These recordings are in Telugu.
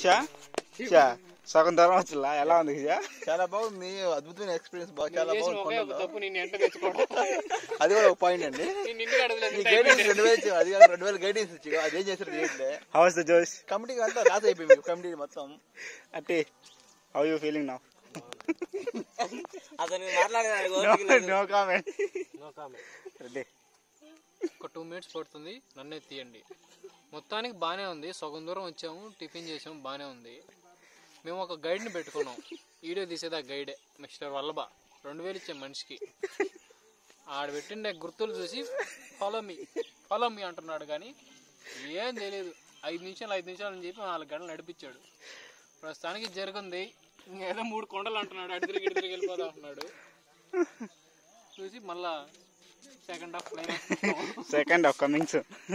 కిషా కిషా సగం దూరం వచ్చిలా ఎలా ఉంది కిషా చాలా బాగుంది అద్భుతమైన ఎక్స్పీరియన్స్ బాగా చాలా చేసిన బాగుంది ఒకే ఒక కొండలో. తప్పు నేను ఎంట తెచ్చుకోవడం అది కూడా ఒక పాయింట్ అండి నేను ఇంటికి అడగలేదు ఈ గైడెన్స్ రెండు వేలు ఇచ్చి- అది కాదు రెండు వేలు గైడెన్స్ ఇచ్చి అదేం చేశారు చేయట్లే హౌస్ ద జోష్ కమిటీకి అంతా లాస్ అయిపోయింది కమిటీ మొత్తం అంటే హౌ యూ ఫీలింగ్ నౌ అతను మాట్లాడేదానికి no comment no comment Reddy ఒక టూ మినిట్స్ పడుతుంది నన్నే తీయండి మొత్తానికి బాగానే ఉంది సగం దూరం వచ్చాము టిఫిన్ చేసాము బాగానే ఉంది మేము ఒక గైడ్ని పెట్టుకున్నాం వీడియో తీసేది ఆ గైడే మిస్టర్ వల్లభ రెండు వేలు ఇచ్చాం మనిషికి ఆడ పెట్టిండే గుర్తులు చూసి ఫాలో మీ ఫాలో మీ అంటున్నాడు కానీ ఏం తెలియదు ఐదు నిమిషాలు ఐదు నిమిషాలు అని చెప్పి నాలుగు గంటలు నడిపించాడు ప్రస్తుతానికి జరుగుంది ఏదో మూడు కొండలు అంటున్నాడు అటు తిరిగి ఇటు తిరిగి వెళ్ళిపోదా అంటున్నాడు చూసి మళ్ళా second half line second half Cummins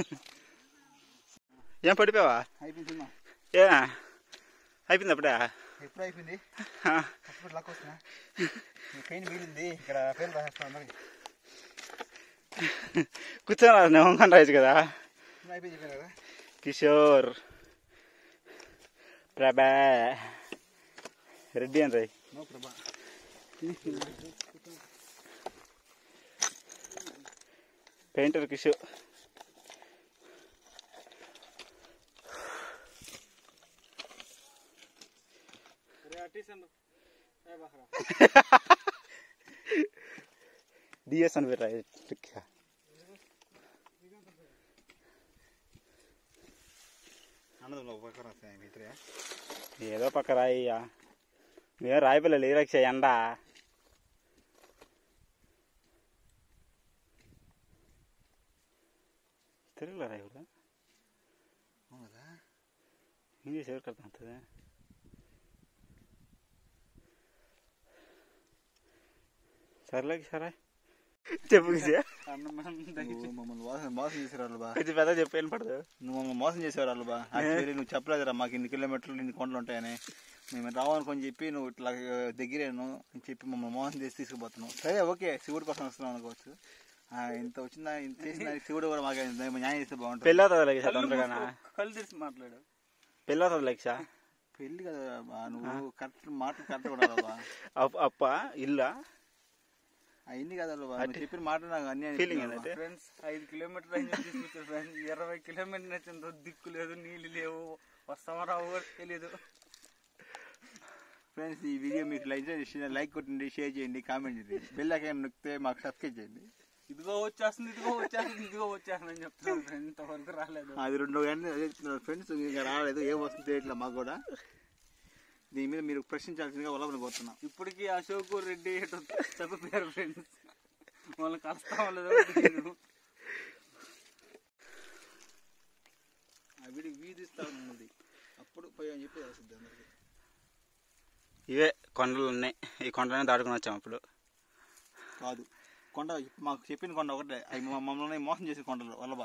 ఏం పడిపోయావా అయిపోయింది సినిమా ఏ అయిపోయింది అప్పుడే ఎప్పుడు అయిపోయింది అప్పుడు లాక్ వస్తున్నా పెయిన్ మిగిలింది ఇక్కడ పేరు రాసేస్తాను అందరికి కూర్చొని నేను వంకొని రాయచ్చు కదా అయిపోయింది చెప్పాను కదా కిషోర్ ప్రభా రెడ్డి అని రాయ్ no Prabha painter Kishore DS అని పేరు రాయ్ అన్నదమ్ములు ఒక పక్క రాస్తాయి మీ ఇద్దరే ఏదో పక్క రాయ్యా మేము రాయి పిల్లలు ఏ రక్ష ఎండ తెలుగులో రాయి కూడా అవును కదా ఇంగ్లీష్ ఎవరికి అర్థం అవుతుంది సర్లే సరే చెప్పు కిషా. నువ్వు మమ్మల్ని మోసం మోసం చేసేవాళ్ళు బా కొంచెం పెద్ద చెప్పు ఏం పడదు నువ్వు మమ్మల్ని మోసం చేసేవాళ్ళు బా యాక్చువల్లీ నువ్వు చెప్పలేదురా మాకు ఇన్ని కిలోమీటర్లు ఇన్ని కొండలు ఉంటాయని మేము రావనుకొని చెప్పి నువ్వు ఇట్లా దగ్గరేను అని చెప్పి మమ్మల్ని మోసం చేసి తీసుకుపోతున్నావు సరే ఓకే శివుడి కోసం వస్తున్నావు అనుకోవచ్చు ఆ, ఇంత వచ్చిందా ఇంత చేసిన దానికి శివుడు కూడా మాకు ఏమైనా న్యాయం చేస్తే బాగుంటుంది పెళ్ళి అవుతుంది లక్ష తొందరగానా కళ్ళు తెరిచి మాట్లాడు పెళ్ళి అవుతుంది లక్ష పెళ్లి కదా బా నువ్వు కరెక్ట్ మాట కరెక్ట్ కూడా బా అప్- అప్ప ఇల్లా అవన్నీ కదా బా నువ్వు చెప్పిన మాట నాకు అన్ని ఫీలింగ్ ఏంటంటే ఫ్రెండ్స్ ఐదు కిలోమీటర్ అని తీసుకొచ్చారు ఫ్రెండ్స్ ఇరవై కిలోమీటర్ వచ్చిన దిక్కు లేదు నీళ్ళు లేవు వస్తామా రావు కూడా తెలియదు ఫ్రెండ్స్ ఈ వీడియో మీకు లైక్ చేసి లైక్ కొట్టండి షేర్ చేయండి కామెంట్ చేయండి బెల్ ఐకాన్ నొక్కితే మాకు సబ్స్క్రైబ్ చేయండి ఇదిగో వచ్చేస్తుంది ఇదిగో వచ్చేస్తుంది ఇదిగో వచ్చేస్తుంది అని చెప్తున్నాను ఫ్రెండ్ ఇంతవరకు రాలేదు అది రెండు గంటలు అదే చెప్తున్నారు ఫ్రెండ్స్ ఇంకా రాలేదు ఏం వస్తుంది తెలియట్లేదు మాకు కూడా దీని మీద మీరు ప్రశ్నించాల్సిందిగా వలవని కోరుతున్నాం ఇప్పటికీ అశోక్ రెడ్డి ఎటు చనిపోయారు ఫ్రెండ్స్ వాళ్ళని కలుస్తాం లేదో తెలియదు ఆ వీడికి వీధిస్తాం ఉంది అప్పుడు పోయి అని చెప్పి వస్తుంది అందరికి ఇవే కొండలు ఉన్నాయి ఈ కొండలనే దాటుకుని వచ్చాం ఇప్పుడు కాదు కొండ మాకు చెప్పిన కొండ ఒకటే అవి మా- మమ్మల్ని మోసం చేసే కొండలు వల్లబా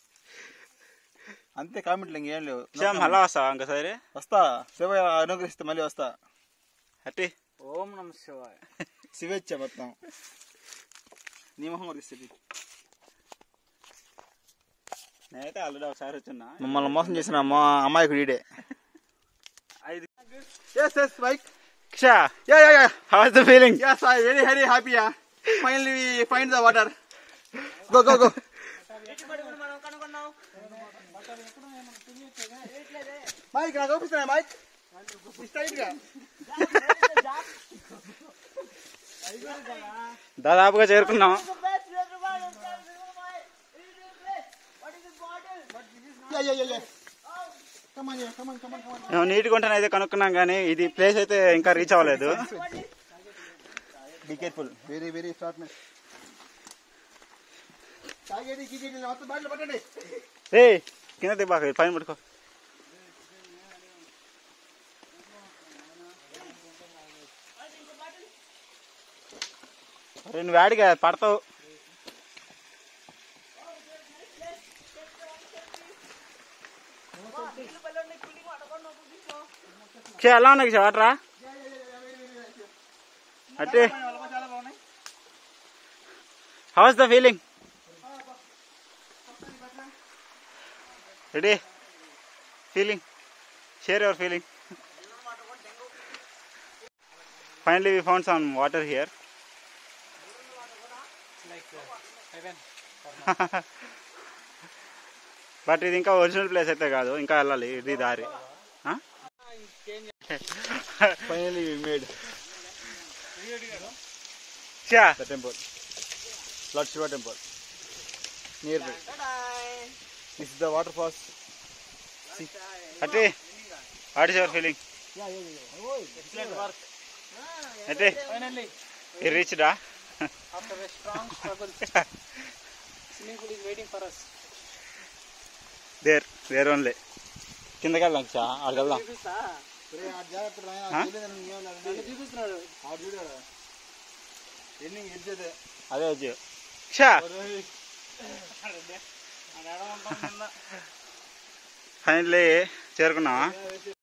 అంతే కామెంట్లు ఇంకేం లేవు శ్యామ్ మళ్ళా వస్తావా ఇంకోసారి వస్తా శివ అనుగ్రహిస్తే మళ్ళీ వస్తా అట్టి ఓం నమ శివాయ శివేచ్ఛ మొత్తం నీ మొహం వరిస్తుంది నేనైతే ఆల్రెడీ ఒకసారి వచ్చిన్నా మమ్మల్ని మోసం చేసిన మా అమ్మాయికి వీడే ఐదు ఎస్ ఎస్ బైక్ కిషా ya ya ya how the feeling Yes, I very very happy. Yeah. Finally, we find the water. Go go go. Mike నాకు చూపిస్తున్నా మైక్ స్ట్రైట్ గా దాదాపుగా చేరుకున్నాం ya ya ya ya come on come on come on come on మేము నీట్గా ఉంటాను అయితే కనుక్కున్నాం కానీ ఇది ప్లేస్ అయితే ఇంకా రీచ్ అవ్వలేదు be careful very very shortness తాగేది గీగేది మొత్తం బాటిల్ పట్టండి ఏ కింద దిబాక పైన పట్టుకో రెండు వేడిగా పడతావు కే, ఎలా ఉన్నాయి వాటరా అంటే how's the feeling ready feeling share your feeling finally we found some water here but ఇది ఇంకా ఒరిజినల్ ప్లేస్ అయితే కాదు ఇంకా వెళ్ళాలి ఇది దారి ఫైనలీ మేడ్ చా the temple lord Shiva temple nearby this is the వాటర్ ఫాల్స్ అట్టి వాట్ ఇస్ యువర్ ఫీలింగ్ అయితే ఫైనల్లీ ఈ రీచ్ డా after a strong struggle swimming pool is waiting for us there there only కిందకి వెళ్దాం చా అక్కడికి వెళ్దాం Huh? చూపిస్తున్నాడు ఎండింగ్ ఎడ్జదే అదే వచ్చి షా ఫైనల్లీ చేరుకున్నావా